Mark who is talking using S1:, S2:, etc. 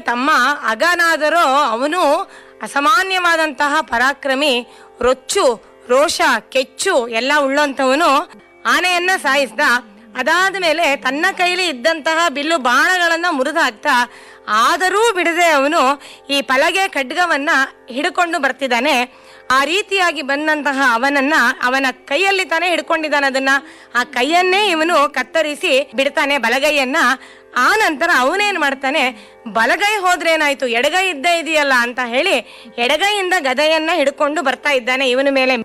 S1: ತಮ್ಮ ಅಗನಾದರೂ ಅವನು ಅಸಾಮಾನ್ಯವಾದಂತಹ ಪರಾಕ್ರಮಿ ರೊಚ್ಚು ರೋಷ ಕೆಚ್ಚು ಎಲ್ಲ ಉಳ್ಳಂತವನು ಆನೆಯನ್ನ ಸಾಯಿಸ್ದ ಅದಾದ ಮೇಲೆ ತನ್ನ ಕೈಲಿ ಇದ್ದಂತಹ ಬಿಲ್ಲು ಬಾಣಗಳನ್ನ ಮುರಿದು ಹಾಕ್ತಾ ಆದರೂ ಬಿಡದೆ ಅವನು ಈ ಪಲಗೆ ಖಡ್ಗವನ್ನ ಹಿಡ್ಕೊಂಡು ಬರ್ತಿದ್ದಾನೆ ಆ ರೀತಿಯಾಗಿ ಬಂದಂತಹ ಅವನನ್ನ ಅವನ ಕೈಯಲ್ಲಿ ತಾನೇ ಹಿಡ್ಕೊಂಡಿದ್ದಾನೆ ಅದನ್ನ ಆ ಕೈಯನ್ನೇ ಇವನು ಕತ್ತರಿಸಿ ಬಿಡ್ತಾನೆ ಬಲಗೈಯನ್ನ ಆ ನಂತರ ಅವನೇನ್ ಮಾಡ್ತಾನೆ ಬಲಗೈ ಹೋದ್ರೇನಾಯ್ತು ಎಡಗೈ ಇದ್ದೇ ಇದೆಯಲ್ಲ ಅಂತ ಹೇಳಿ ಎಡಗೈಯಿಂದ ಗದೆಯನ್ನ ಹಿಡ್ಕೊಂಡು ಬರ್ತಾ ಇದ್ದಾನೆ ಇವನ ಮೇಲೆ